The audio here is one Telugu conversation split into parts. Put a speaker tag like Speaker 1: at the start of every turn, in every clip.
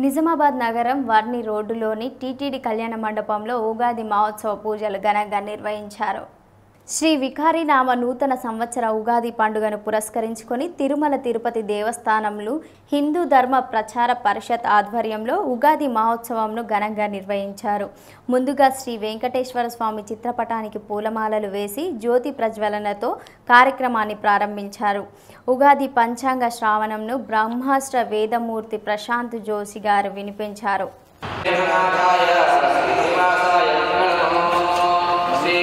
Speaker 1: నిజామాబాద్ నగరం వర్ని రోడ్డులోని టీటీడీ కళ్యాణ మండపంలో ఉగాది మహోత్సవ పూజలు ఘనంగా నిర్వహించారు శ్రీ వికారినామ నూతన సంవత్సర ఉగాది పండుగను పురస్కరించుకొని తిరుమల తిరుపతి దేవస్థానంలో హిందూ ధర్మ ప్రచార పరిషత్ ఆధ్వర్యంలో ఉగాది మహోత్సవంను ఘనంగా నిర్వహించారు ముందుగా శ్రీ వెంకటేశ్వర స్వామి చిత్రపటానికి పూలమాలలు వేసి జ్యోతి ప్రజ్వలనతో కార్యక్రమాన్ని ప్రారంభించారు ఉగాది పంచాంగ శ్రావణంను బ్రహ్మాస్త్ర వేదమూర్తి ప్రశాంత్ జోషి గారు వినిపించారు
Speaker 2: జగన్నాథాయ శ్రీనివాసాయ నమో శ్రీ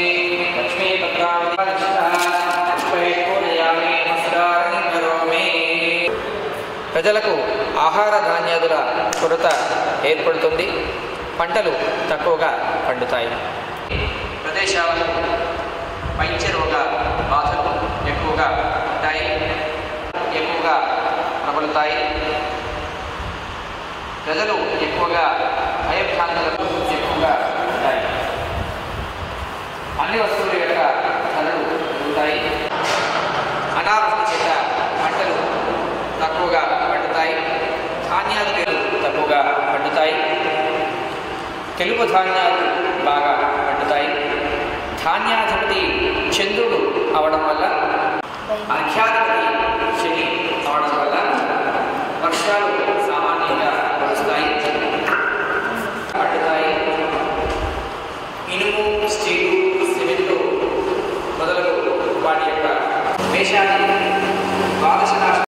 Speaker 2: లక్ష్మీపత్రామి నమస్కారం కరోమి ప్రజలకు ఆహార ధాన్యాదుల కొరత ఏర్పడుతుంది పంటలు తక్కువగా పండుతాయి ప్రదేశాలకు పంచరోగ బాధలు ఎక్కువగా ఉంటాయి ఎక్కువగా ప్రబలుతాయి ప్రజలు ఎక్కువగా భయభ్రాంతులకు ఎక్కువగా ఉంటాయి అన్ని వస్తువుల యొక్క ధరలు పెరుగుతాయి అనావృష్టి చేత పంటలు తక్కువగా పండుతాయి ధాన్యాలు తక్కువగా పండుతాయి తెలుపు ధాన్యాలు బాగా పండుతాయి ధాన్యాధిపతి చంద్రుడు అవడం వల్ల అర్ఘ్యాధిపతి శని అవడం వల్ల వర్షాలు